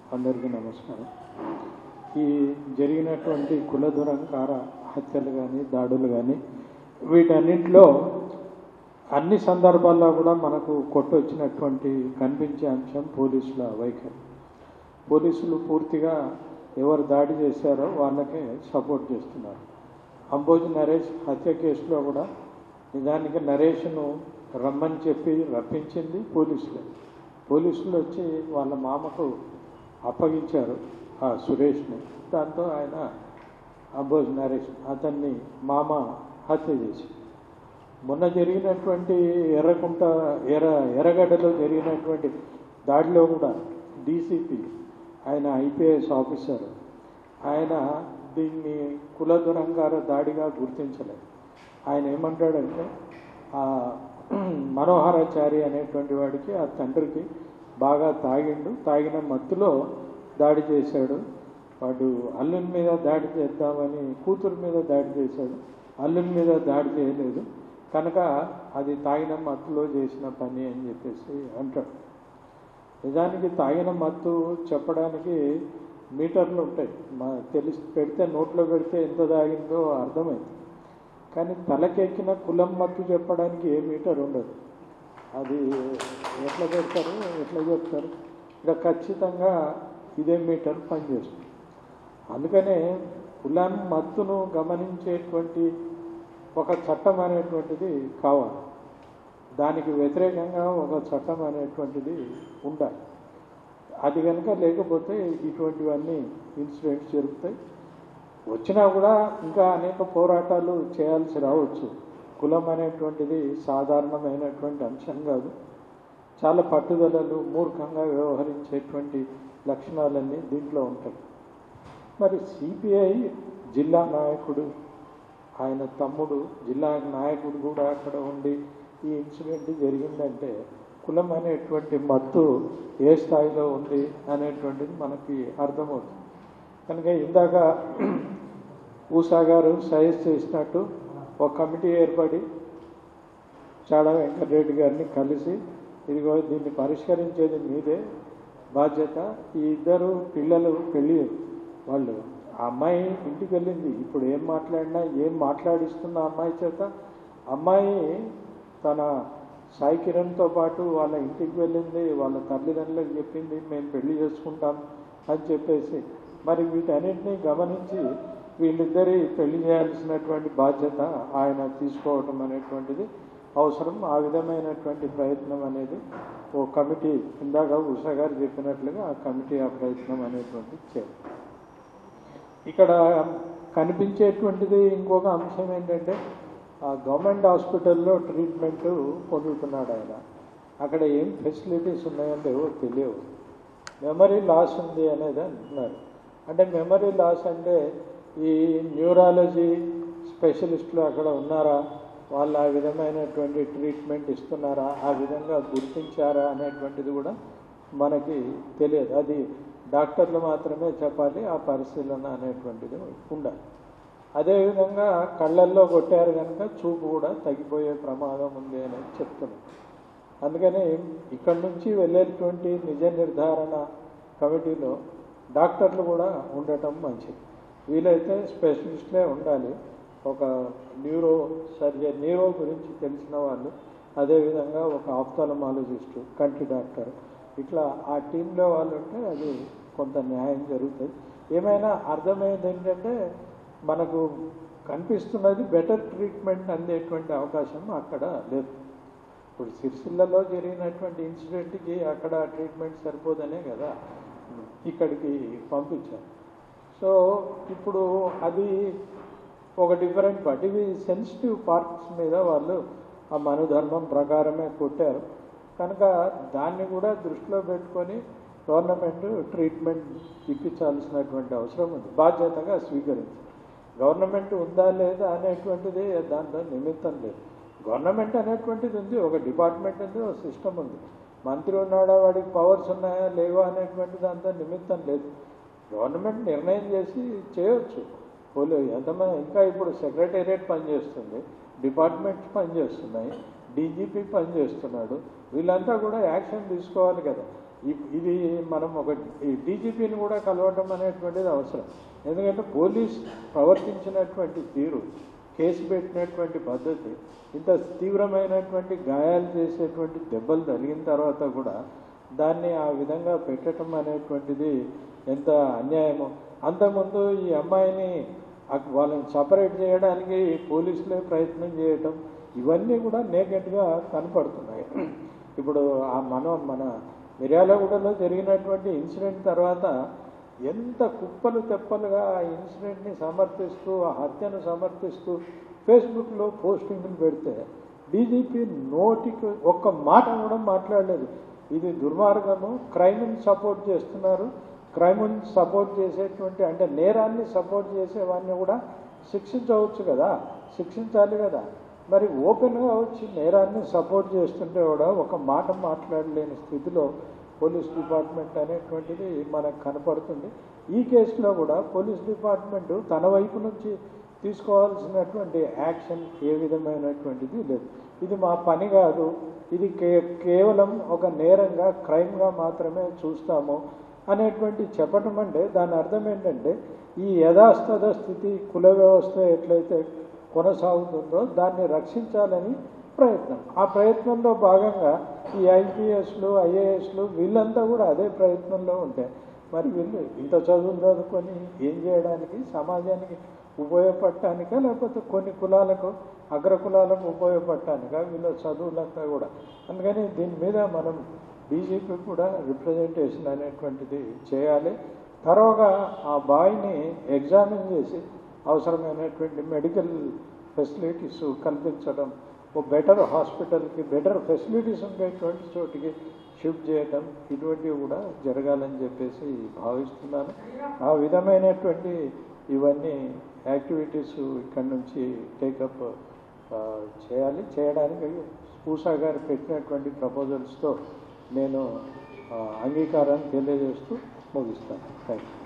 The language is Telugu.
అందరికీ నమస్కారం ఈ జరిగినటువంటి కుల దురంకార హత్యలు కానీ దాడులు కానీ వీటన్నింటిలో అన్ని సందర్భాల్లో కూడా మనకు కొట్టొచ్చినటువంటి కనిపించే అంశం పోలీసుల వైఖరి పోలీసులు పూర్తిగా ఎవరు దాడి చేశారో వాళ్ళకే సపోర్ట్ చేస్తున్నారు అంబోజు నరేష్ హత్య కేసులో కూడా నిజానికి నరేష్ను రమ్మని చెప్పి రప్పించింది పోలీసులే పోలీసులు వచ్చి వాళ్ళ మామకు అప్పగించారు ఆ సురేష్ని దాంతో ఆయన అంబోజు నరేష్ అతన్ని మామ హత్య చేసి మొన్న జరిగినటువంటి ఎర్రకుంట ఎర్ర ఎర్రగడ్డలో జరిగినటువంటి దాడిలో కూడా డీసీపీ ఆయన ఐపీఎస్ ఆఫీసర్ ఆయన దీన్ని కుల దురంగార దాడిగా గుర్తించలేదు ఆయన ఏమంటాడంటే ఆ మనోహరాచారి అనేటువంటి వాడికి ఆ తండ్రికి బాగా తాగిండు తాగిన మత్తులో దాడి చేశాడు వాడు అల్లుని మీద దాడి చేద్దామని కూతురు మీద దాడి చేశాడు అల్లుని మీద దాడి చేయలేదు కనుక అది తాగిన మత్తులో చేసిన పని అని చెప్పేసి అంటాడు నిజానికి తాగిన మత్తు చెప్పడానికి మీటర్లు ఉంటాయి మా తెలిసి పెడితే నోట్లో పెడితే ఎంత తాగిందో అర్థమైంది కానీ తలకెక్కిన కులం మత్తు చెప్పడానికి ఏ మీటర్ ఉండదు అది ఎట్లా పెడతారు ఎట్లా చెప్తారు ఇక ఖచ్చితంగా ఇదే మీటర్ పనిచేస్తుంది అందుకనే కులం మత్తును గమనించేటువంటి ఒక చట్టం అనేటువంటిది కావాలి దానికి వ్యతిరేకంగా ఒక చట్టం అనేటువంటిది ఉండాలి అది కనుక లేకపోతే ఇటువంటివన్నీ ఇన్సిడెంట్స్ జరుగుతాయి వచ్చినా కూడా ఇంకా అనేక పోరాటాలు చేయాల్సి రావచ్చు కులం అనేటువంటిది సాధారణమైనటువంటి అంశం కాదు చాలా పట్టుదలలు మూర్ఖంగా వ్యవహరించేటువంటి లక్షణాలన్నీ దీంట్లో ఉంటాయి మరి సిపిఐ జిల్లా నాయకుడు ఆయన తమ్ముడు జిల్లా నాయకుడు కూడా అక్కడ ఉండి ఈ ఇన్సిడెంట్ జరిగిందంటే కులం అనేటువంటి మత్తు ఏ స్థాయిలో ఉంది అనేటువంటిది మనకి అర్థమవుతుంది కనుక ఇందాక ఊషా గారు సజెస్ట్ చేసినట్టు ఒక కమిటీ ఏర్పడి చాడా వెంకటరెడ్డి గారిని కలిసి ఇదిగో దీన్ని పరిష్కరించేది మీదే బాధ్యత ఈ ఇద్దరు పిల్లలు పెళ్ళి వాళ్ళు ఆ అమ్మాయి ఇంటికి వెళ్ళింది ఇప్పుడు ఏం మాట్లాడినా ఏం మాట్లాడిస్తున్న అమ్మాయి చేత అమ్మాయి తన సాయి కిరణ్తో పాటు వాళ్ళ ఇంటికి వెళ్ళింది వాళ్ళ తల్లిదండ్రులకు చెప్పింది మేము పెళ్లి చేసుకుంటాం అని చెప్పేసి మరి వీటన్నిటినీ గమనించి వీళ్ళిద్దరి పెళ్లి చేయాల్సినటువంటి బాధ్యత ఆయన తీసుకోవటం అనేటువంటిది అవసరం ఆ విధమైనటువంటి ప్రయత్నం అనేది ఓ కమిటీ ఇందాక ఉషా గారు చెప్పినట్లుగా ఆ కమిటీ ఆ ప్రయత్నం అనేటువంటిది చేయాలి ఇక్కడ కనిపించేటువంటిది ఇంకొక అంశం ఏంటంటే ఆ గవర్నమెంట్ హాస్పిటల్లో ట్రీట్మెంట్ పొందుతున్నాడు ఆయన అక్కడ ఏం ఫెసిలిటీస్ ఉన్నాయో లేవో తెలియవు మెమరీ లాస్ ఉంది అనేది అంటున్నారు అంటే మెమరీ లాస్ అంటే ఈ న్యూరాలజీ స్పెషలిస్టులు అక్కడ ఉన్నారా వాళ్ళు ఆ విధమైనటువంటి ట్రీట్మెంట్ ఇస్తున్నారా ఆ విధంగా గుర్తించారా అనేటువంటిది కూడా మనకి తెలియదు అది డాక్టర్లు మాత్రమే చెప్పాలి ఆ పరిశీలన అనేటువంటిది ఉండాలి అదేవిధంగా కళ్ళల్లో కొట్టారు కనుక చూపు కూడా తగ్గిపోయే ప్రమాదం ఉంది అనేది చెప్తున్నాం అందుకని ఇక్కడి నుంచి వెళ్ళేటువంటి నిజ నిర్ధారణ కమిటీలో డాక్టర్లు కూడా ఉండటం మంచిది వీలైతే స్పెషలిస్ట్లే ఉండాలి ఒక న్యూరో సర్జన్ న్యూరో గురించి తెలిసిన వాళ్ళు అదేవిధంగా ఒక ఆప్థాలమాలజిస్టు కంటి డాక్టర్ ఇట్లా ఆ టీంలో వాళ్ళు ఉంటే అది కొంత న్యాయం జరుగుతుంది ఏమైనా అర్థమైంది ఏంటంటే మనకు కనిపిస్తున్నది బెటర్ ట్రీట్మెంట్ అందేటువంటి అవకాశం అక్కడ లేదు ఇప్పుడు సిరిసిల్లలో జరిగినటువంటి ఇన్సిడెంట్కి అక్కడ ట్రీట్మెంట్ సరిపోదనే కదా ఇక్కడికి పంపించారు సో ఇప్పుడు అది ఒక డిఫరెంట్ పార్ట్ ఇవి సెన్సిటివ్ పార్ట్స్ మీద వాళ్ళు ఆ మనుధర్మం ప్రకారమే కొట్టారు కనుక దాన్ని కూడా దృష్టిలో పెట్టుకొని గవర్నమెంట్ ట్రీట్మెంట్ ఇప్పించాల్సినటువంటి అవసరం ఉంది బాధ్యతగా స్వీకరించారు గవర్నమెంట్ ఉందా లేదా అనేటువంటిది దాంతో నిమిత్తం లేదు గవర్నమెంట్ అనేటువంటిది ఉంది ఒక డిపార్ట్మెంట్ ఉంది ఒక సిస్టమ్ ఉంది మంత్రి ఉన్నాడా వాడికి పవర్స్ ఉన్నాయా లేవా అనేటువంటి దాంతో నిమిత్తం లేదు గవర్నమెంట్ నిర్ణయం చేసి చేయొచ్చు పోలీ ఎంతమంది ఇంకా ఇప్పుడు సెక్రటేరియట్ పనిచేస్తుంది డిపార్ట్మెంట్స్ పనిచేస్తున్నాయి డీజీపీ పనిచేస్తున్నాడు వీళ్ళంతా కూడా యాక్షన్ తీసుకోవాలి కదా ఇ- ఇది మనం ఒక డీజీపీని కూడా కలవటం అనేటువంటిది అవసరం ఎందుకంటే పోలీస్ ప్రవర్తించినటువంటి తీరు కేసు పెట్టినటువంటి పద్ధతి ఇంత తీవ్రమైనటువంటి గాయాలు చేసేటువంటి దెబ్బలు తగిలిన తర్వాత కూడా దాన్ని ఆ విధంగా పెట్టడం అనేటువంటిది ఎంత అన్యాయమో అంతకుముందు ఈ అమ్మాయిని అక్- వాళ్ళని సపరేట్ చేయడానికి పోలీసులే ప్రయత్నం చేయటం ఇవన్నీ కూడా నేకెట్గా కనపడుతున్నాయి ఇప్పుడు ఆ మనం మన మిర్యాలగూడలో జరిగినటువంటి ఇన్సిడెంట్ తర్వాత ఎంత కుప్పలు తెప్పలుగా ఆ ఇన్సిడెంట్ని సమర్థిస్తూ ఆ హత్యను సమర్థిస్తూ ఫేస్బుక్లో పోస్టింగ్లు పెడితే డీజీపీ నోటికి ఒక్క మాట కూడా మాట్లాడలేదు ఇది దుర్మార్గము క్రైమ్ని సపోర్ట్ చేస్తున్నారు క్రైమ్ని సపోర్ట్ చేసేటువంటి అంటే నేరాన్ని సపోర్ట్ చేసేవాడిని కూడా శిక్షించవచ్చు కదా శిక్షించాలి కదా మరి ఓపెన్గా వచ్చి నేరాన్ని సపోర్ట్ చేస్తుంటే కూడా ఒక మాట మాట్లాడలేని స్థితిలో పోలీస్ డిపార్ట్మెంట్ అనేటువంటిది మనకు కనపడుతుంది ఈ కేసులో కూడా పోలీస్ డిపార్ట్మెంట్ తన వైపు నుంచి తీసుకోవాల్సినటువంటి యాక్షన్ ఏ విధమైనటువంటిది లేదు ఇది మా పని కాదు ఇది కే కేవలం ఒక నేరంగా క్రైమ్గా మాత్రమే చూస్తాము అనేటువంటి చెప్పటం అంటే దాని అర్థం ఏంటంటే ఈ యథాస్థత స్థితి కుల వ్యవస్థ ఎట్లయితే కొనసాగుతుందో దాన్ని రక్షించాలని ప్రయత్నం ఆ ప్రయత్నంలో భాగంగా ఈ ఐపీఎస్లు ఐఏఎస్లు వీళ్ళంతా కూడా అదే ప్రయత్నంలో ఉంటాయి మరి వీళ్ళు ఇంత చదువులు చదువుకొని ఏం చేయడానికి సమాజానికి ఉపయోగపడటానికా లేకపోతే కొన్ని కులాలకు అగ్ర కులాలకు ఉపయోగపడటానికా వీళ్ళ చదువులంతా కూడా అందుకని దీని మీద మనం బీజేపీ కూడా రిప్రజెంటేషన్ అనేటువంటిది చేయాలి తర్వాత ఆ బాయ్ని ఎగ్జామిన్ చేసి అవసరమైనటువంటి మెడికల్ ఫెసిలిటీస్ కల్పించడం ఓ బెటర్ హాస్పిటల్కి బెటర్ ఫెసిలిటీస్ ఉండేటువంటి చోటికి షిఫ్ట్ చేయడం ఇటువంటివి కూడా జరగాలని చెప్పేసి భావిస్తున్నాను ఆ విధమైనటువంటి ఇవన్నీ యాక్టివిటీస్ ఇక్కడి నుంచి టేకప్ చేయాలి చేయడానికి పూసా గారు పెట్టినటువంటి ప్రపోజల్స్తో నేను ఆ, అంగీకారాన్ని తెలియజేస్తూ ముగిస్తాను థ్యాంక్ యూ